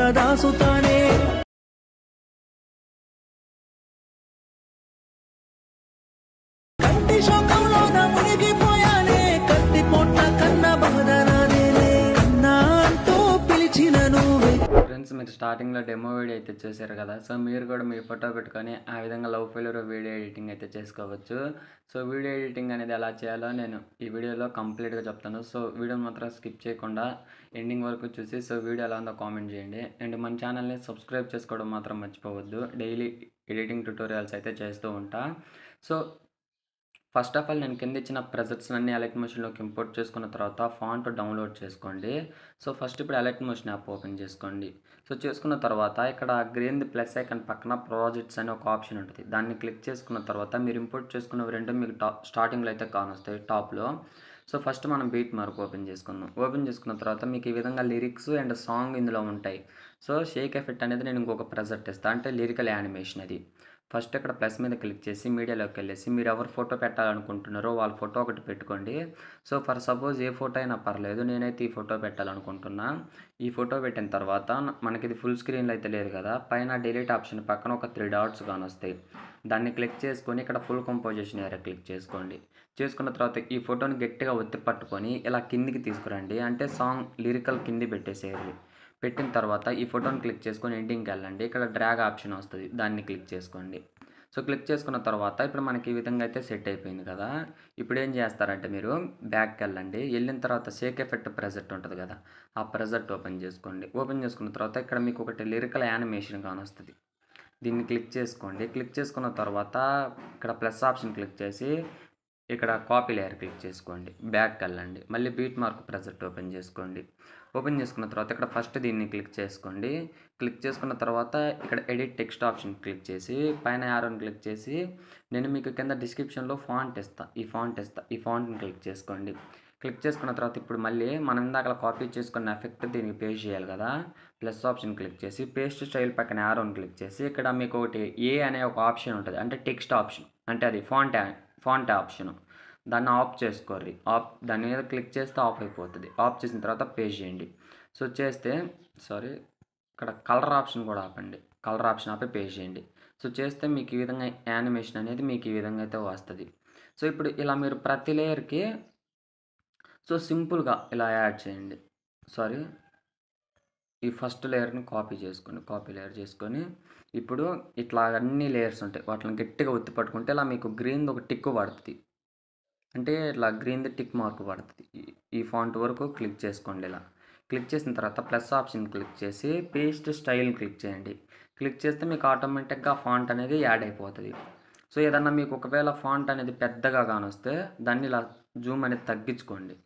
దాసుతానే కంటి శోకంలో నా మునిగిపోయానే కత్తి పొట్ల కన్న బాధనాదేలే అన్నా అంటూ పిలిచిన నువ్వే ఫ్రెండ్స్ మీరు స్టార్టింగ్లో డెమో వీడియో అయితే చూసారు కదా సో మీరు కూడా మీ ఫోటో పెట్టుకొని ఆ విధంగా లవ్ ఫెయిల్యూర్ వీడియో ఎడిటింగ్ అయితే చేసుకోవచ్చు సో వీడియో ఎడిటింగ్ అనేది ఎలా చేయాలో నేను ఈ వీడియోలో కంప్లీట్గా చెప్తాను సో వీడియో మాత్రం స్కిప్ చేయకుండా ఎండింగ్ వరకు చూసి సో వీడియో ఎలా ఉందో కామెంట్ చేయండి అండ్ మన ఛానల్ని సబ్స్క్రైబ్ చేసుకోవడం మాత్రం మర్చిపోవద్దు డైలీ ఎడిటింగ్ ట్యూటోరియల్స్ అయితే చేస్తూ ఉంటా సో ఫస్ట్ ఆఫ్ ఆల్ నేను కింద ఇచ్చిన ప్రెజెంట్స్ అన్ని అలర్ట్ మోషన్లోకి ఇంపోర్ట్ చేసుకున్న తర్వాత ఫాంట్ డౌన్లోడ్ చేసుకోండి సో ఫస్ట్ ఇప్పుడు అలర్ట్ మోషన్ యాప్ ఓపెన్ చేసుకోండి సో చేసుకున్న తర్వాత ఇక్కడ గ్రీన్ ప్లస్ ఐకన్ పక్కన ప్రాజెక్ట్స్ అనే ఒక ఆప్షన్ ఉంటుంది దాన్ని క్లిక్ చేసుకున్న తర్వాత మీరు ఇంపోర్ట్ చేసుకున్న రెండు మీకు టాప్ స్టార్టింగ్లో అయితే కానొస్తాయి టాప్లో సో ఫస్ట్ మనం బీట్ మార్క్ ఓపెన్ చేసుకుందాం ఓపెన్ చేసుకున్న తర్వాత మీకు ఈ విధంగా లిరిక్స్ అండ్ సాంగ్ ఇందులో ఉంటాయి సో షేక్ ఎఫెక్ట్ అనేది నేను ఇంకొక ప్రెజెంట్ ఇస్తాను అంటే లిరికల్ యానిమేషన్ అది ఫస్ట్ ఇక్కడ ప్లస్ మీద క్లిక్ చేసి మీడియాలోకి వెళ్ళేసి మీరు ఎవరు ఫోటో పెట్టాలనుకుంటున్నారో వాళ్ళ ఫోటో ఒకటి పెట్టుకోండి సో ఫర్ సపోజ్ ఏ ఫోటో అయినా పర్లేదు నేనైతే ఈ ఫోటో పెట్టాలనుకుంటున్నా ఈ ఫోటో పెట్టిన తర్వాత మనకి ఇది ఫుల్ స్క్రీన్లో అయితే లేదు కదా పైన డిలీట్ ఆప్షన్ పక్కన ఒక త్రీ డాట్స్ కానొస్తాయి దాన్ని క్లిక్ చేసుకొని ఇక్కడ ఫుల్ కంపోజిషన్ ఏరియా క్లిక్ చేసుకోండి చేసుకున్న తర్వాత ఈ ఫోటోని గట్టిగా ఒత్తి పట్టుకొని ఇలా కిందికి తీసుకురండి అంటే సాంగ్ లిరికల్ కింది పెట్టేసేయాలి పెట్టిన తర్వాత ఈ ఫోటోని క్లిక్ చేసుకొని ఎండింగ్కి వెళ్ళండి ఇక్కడ డ్రాగ్ ఆప్షన్ వస్తుంది దాన్ని క్లిక్ చేసుకోండి సో క్లిక్ చేసుకున్న తర్వాత ఇప్పుడు మనకి ఈ విధంగా అయితే సెట్ అయిపోయింది కదా ఇప్పుడు ఏం చేస్తారంటే మీరు బ్యాక్కి వెళ్ళండి వెళ్ళిన తర్వాత షేక్ ఎఫెక్ట్ ప్రెజెంట్ ఉంటుంది కదా ఆ ప్రెజెంట్ ఓపెన్ చేసుకోండి ఓపెన్ చేసుకున్న తర్వాత ఇక్కడ మీకు ఒకటి లిరికల్ యానిమేషన్ కానొస్తుంది దీన్ని క్లిక్ చేసుకోండి క్లిక్ చేసుకున్న తర్వాత ఇక్కడ ప్లస్ ఆప్షన్ క్లిక్ చేసి ఇక్కడ కాపీ లేయర్ క్లిక్ చేసుకోండి బ్యాక్ వెళ్ళండి మళ్ళీ బీట్ మార్క్ ప్రెజెంట్ ఓపెన్ చేసుకోండి ఓపెన్ చేసుకున్న తర్వాత ఇక్కడ ఫస్ట్ దీన్ని క్లిక్ చేసుకోండి క్లిక్ చేసుకున్న తర్వాత ఇక్కడ ఎడిట్ టెక్స్ట్ ఆప్షన్ క్లిక్ చేసి పైన యారోని క్లిక్ చేసి నేను మీకు కింద డిస్క్రిప్షన్లో ఫాంట్ ఇస్తా ఈ ఫాంట్ ఇస్తా ఈ ఫాంట్ని క్లిక్ చేసుకోండి క్లిక్ చేసుకున్న తర్వాత ఇప్పుడు మళ్ళీ మనం ఇందాక కాపీ చేసుకున్న ఎఫెక్ట్ దీనికి పేస్ట్ చేయాలి కదా ప్లస్ ఆప్షన్ క్లిక్ చేసి పేస్ట్ స్టైల్ పక్కన యారోని క్లిక్ చేసి ఇక్కడ మీకు ఒకటి ఏ అనే ఒక ఆప్షన్ ఉంటుంది అంటే టెక్స్ట్ ఆప్షన్ అంటే అది ఫాంట్ ఫాంట్ ఆప్షన్ దాన్ని ఆఫ్ చేసుకోర్రి ఆఫ్ దాని మీద క్లిక్ చేస్తే ఆఫ్ అయిపోతుంది ఆఫ్ చేసిన తర్వాత పేస్ట్ చేయండి సో చేస్తే సారీ ఇక్కడ కలర్ ఆప్షన్ కూడా ఆపండి కలర్ ఆప్షన్ ఆపి పేస్ట్ చేయండి సో చేస్తే మీకు ఈ విధంగా యానిమేషన్ అనేది మీకు ఈ విధంగా అయితే వస్తుంది సో ఇప్పుడు ఇలా మీరు ప్రతి లేయర్కి సో సింపుల్గా ఇలా యాడ్ చేయండి సారీ ఈ ఫస్ట్ లేయర్ని కాపీ చేసుకోండి కాపీ లేయర్ చేసుకొని ఇప్పుడు ఇట్లా అన్ని లేయర్స్ ఉంటాయి వాటిని గట్టిగా ఒత్తి పట్టుకుంటే ఇలా మీకు గ్రీన్ ఒక టిక్ పడుతుంది అంటే ఇట్లా గ్రీన్ది టిక్ మార్క్ పడుతుంది ఈ- ఈ ఫాంట్ వరకు క్లిక్ చేసుకోండి ఇలా క్లిక్ చేసిన తర్వాత ప్లస్ ఆప్షన్ క్లిక్ చేసి పేస్ట్ స్టైల్ క్లిక్ చేయండి క్లిక్ చేస్తే మీకు ఆటోమేటిక్గా ఫాంట్ అనేది యాడ్ అయిపోతుంది సో ఏదన్నా మీకు ఒకవేళ ఫాంట్ అనేది పెద్దగా కానొస్తే దాన్ని ఇలా జూమ్ అనేది తగ్గించుకోండి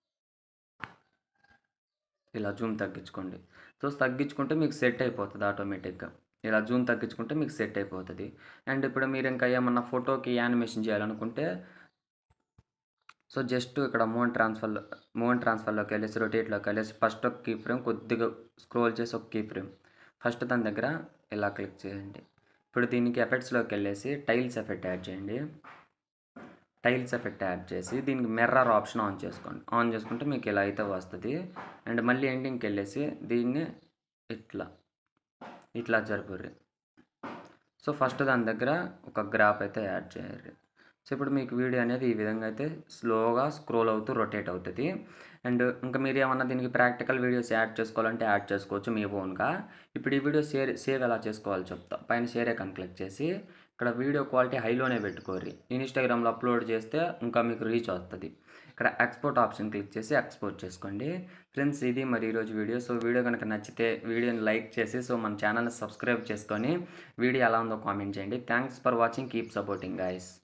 ఇలా జూమ్ తగ్గించుకోండి సో తగ్గించుకుంటే మీకు సెట్ అయిపోతుంది ఆటోమేటిక్గా ఇలా జూమ్ తగ్గించుకుంటే మీకు సెట్ అయిపోతుంది అండ్ ఇప్పుడు మీరు ఇంకా ఏమన్నా ఫోటోకి యానిమేషన్ చేయాలనుకుంటే సో జస్ట్ ఇక్కడ మోన్ ట్రాన్స్ఫర్ మోన్ ట్రాన్స్ఫర్లోకి వెళ్ళేసి రొటేట్లోకి వెళ్ళేసి ఫస్ట్ ఒక కీ ఫ్రేమ్ కొద్దిగా స్క్రోల్ చేసి ఒక కీ ఫ్రేమ్ ఫస్ట్ దాని దగ్గర ఇలా క్లిక్ చేయండి ఇప్పుడు దీనికి ఎఫెక్ట్స్లోకి వెళ్ళేసి టైల్స్ ఎఫెక్ట్ యాడ్ చేయండి టైల్స్ ఎఫెక్ట్ యాడ్ చేసి దీనికి మిర్రర్ ఆప్షన్ ఆన్ చేసుకోండి ఆన్ చేసుకుంటే మీకు ఇలా అయితే వస్తుంది అండ్ మళ్ళీ ఎండింగ్కి వెళ్ళేసి దీన్ని ఇట్లా ఇట్లా జరుపుర్రి సో ఫస్ట్ దాని దగ్గర ఒక గ్రాఫ్ అయితే యాడ్ చేయాలి సో ఇప్పుడు మీకు వీడియో అనేది ఈ విధంగా అయితే స్లోగా స్క్రోల్ అవుతూ రొటేట్ అవుతుంది అండ్ ఇంకా మీరు ఏమన్నా దీనికి ప్రాక్టికల్ వీడియోస్ యాడ్ చేసుకోవాలంటే యాడ్ చేసుకోవచ్చు మీ ఓన్గా ఇప్పుడు ఈ వీడియో షేర్ సేవ్ ఎలా చేసుకోవాలో చెప్తా పైన షేర్ ఐకాన్ క్లిక్ చేసి ఇక్కడ వీడియో క్వాలిటీ హైలోనే పెట్టుకోరి ఇన్స్టాగ్రామ్లో అప్లోడ్ చేస్తే ఇంకా మీకు రీచ్ వస్తుంది ఇక్కడ ఎక్స్పోర్ట్ ఆప్షన్ క్లిక్ చేసి ఎక్స్పోర్ట్ చేసుకోండి ఫ్రెండ్స్ ఇది మరి ఈరోజు వీడియో సో వీడియో కనుక నచ్చితే వీడియోని లైక్ చేసి సో మన ఛానల్ని సబ్స్క్రైబ్ చేసుకొని వీడియో ఎలా ఉందో కామెంట్ చేయండి thanks for watching keep supporting guys